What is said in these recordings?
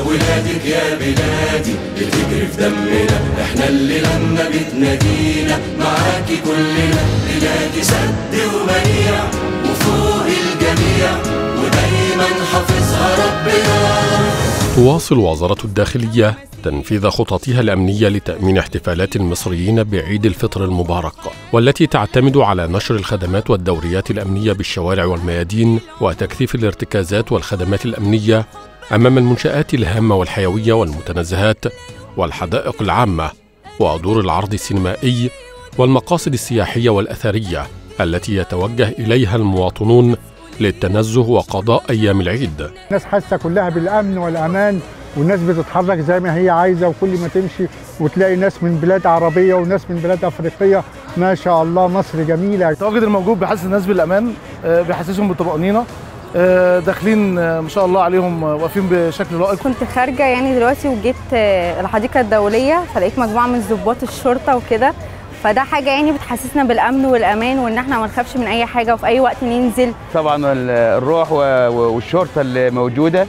ولادك يا بلادي بتجري في دمنا احنا اللي لما بتنادينا معاكي كلنا بلادي سد ومنيع وفوق الجميع ودايما حافظها ربنا تواصل وزارة الداخلية تنفيذ خططها الأمنية لتأمين احتفالات المصريين بعيد الفطر المبارك والتي تعتمد على نشر الخدمات والدوريات الأمنية بالشوارع والميادين وتكثيف الارتكازات والخدمات الأمنية أمام المنشآت الهامة والحيوية والمتنزهات والحدائق العامة ودور العرض السينمائي والمقاصد السياحية والأثرية التي يتوجه إليها المواطنون للتنزه وقضاء أيام العيد الناس حاسه كلها بالامن والامان والناس بتتحرك زي ما هي عايزه وكل ما تمشي وتلاقي ناس من بلاد عربيه وناس من بلاد افريقيه ما شاء الله مصر جميله التواجد الموجود بيحسس الناس بالامان آه، بيحسسهم بالطمانينه آه، داخلين آه، ما شاء الله عليهم آه، واقفين بشكل لائق كنت خارجه يعني دلوقتي وجيت آه، الحديقه الدوليه فلقيت مجموعه من ضباط الشرطه وكده فده حاجه يعني بتحسسنا بالامن والامان وان احنا ما نخافش من اي حاجه وفي اي وقت ننزل طبعا ال- الروح و- و- والشرطه اللي موجوده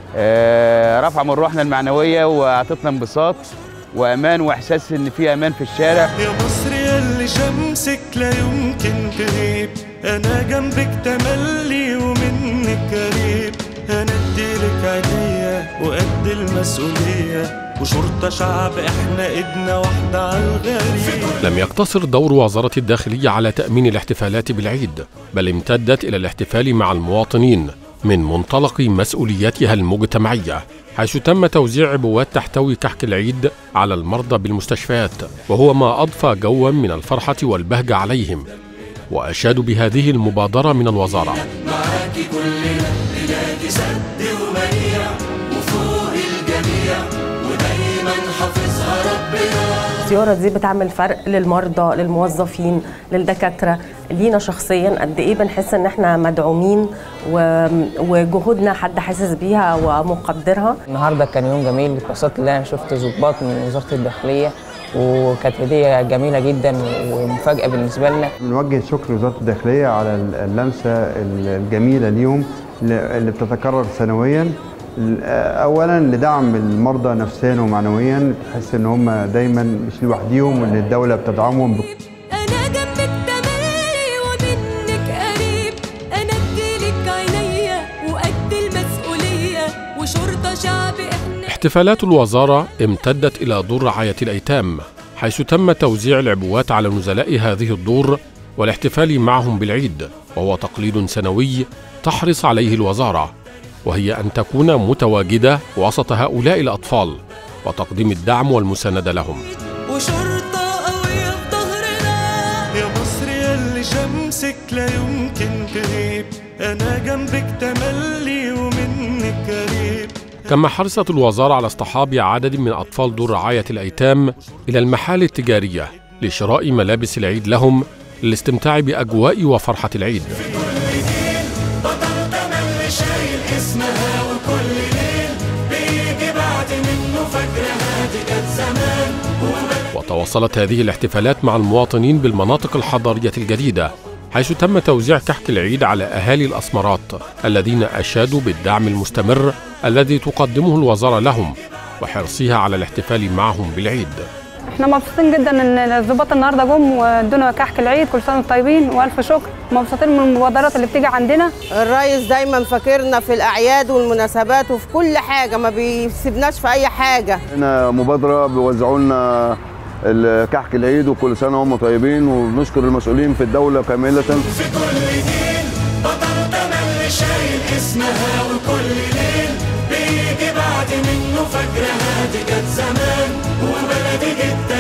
آه، رفع من روحنا المعنويه واعطتنا انبساط وامان واحساس ان في امان في الشارع يا مصر يلي شمسك لا يمكن تغيب انا جنبك تملي ومنك قريب انا اديلك عينيا وقد المسؤوليه وشرطه شعب احنا ايدنا واحده على الغريب لم يقتصر دور وزارة الداخلية على تأمين الاحتفالات بالعيد بل امتدت إلى الاحتفال مع المواطنين من منطلق مسؤولياتها المجتمعية حيث تم توزيع عبوات تحتوي كحك العيد على المرضى بالمستشفيات وهو ما أضفى جوا من الفرحة والبهجة عليهم وأشادوا بهذه المبادرة من الوزارة معاكي كلنا بلادي سد ومنيع وفوق الجميع ودايما حافظها ربنا الزيارة دي بتعمل فرق للمرضى للموظفين للدكاترة لينا شخصيا قد ايه بنحس ان احنا مدعومين و... وجهودنا حد حاسس بيها ومقدرها النهارده كان يوم جميل اتبسطت ان انا شفت ضباط من وزاره الداخليه وكانت هديه جميله جدا ومفاجاه بالنسبه لنا بنوجه شكر وزارة الداخلية على اللمسة الجميلة ليهم اللي بتتكرر سنويا أولا لدعم المرضى نفسيا ومعنويا تحس إن هم دايما مش لوحديهم وإن الدولة بتدعمهم انا جنبك تملي ومنك قريب انا اديلك عينيا وقد المسؤوليه وشرطه شعب احنا احتفالات الوزارة امتدت إلى دور رعاية الأيتام حيث تم توزيع العبوات على نزلاء هذه الدور والاحتفال معهم بالعيد وهو تقليد سنوي تحرص عليه الوزارة وهي أن تكون متواجدة وسط هؤلاء الأطفال وتقديم الدعم والمساندة لهم وشرطه قويه في ظهرنا يا مصر يلي شمسك لا يمكن تغيب انا جنبك تملي ومنك قريب كما حرصت الوزارة على اصطحاب عدد من أطفال دور رعاية الأيتام إلى المحال التجارية لشراء ملابس العيد لهم للاستمتاع بأجواء وفرحة العيد بطل تملي شايل اسمها وكل ليل بيجي بعد منه فجرها دي كانت زمان وتواصلت هذه الاحتفالات مع المواطنين بالمناطق الحضرية الجديدة حيث تم توزيع كحك العيد على أهالي الأسمرات الذين أشادوا بالدعم المستمر الذي تقدمه الوزارة لهم وحرصها على الاحتفال معهم بالعيد احنا مبسوطين جدا ان الضباط النهارده جم وادونا كحك العيد كل سنه وانتم طيبين والف شكر مبسوطين من المبادرات اللي بتيجي عندنا الرئيس دايما فاكرنا في الاعياد والمناسبات وفي كل حاجه ما بيسيبناش في اي حاجه هنا مبادرة بيوزعوا لنا كحك العيد وكل سنة هم طيبين وبنشكر المسؤولين في الدولة كاملة في كل جيل بطل تملي شايل اسمها وكل ليل بيجي بعد منه فجرها دي كانت زمان وبلدي جدا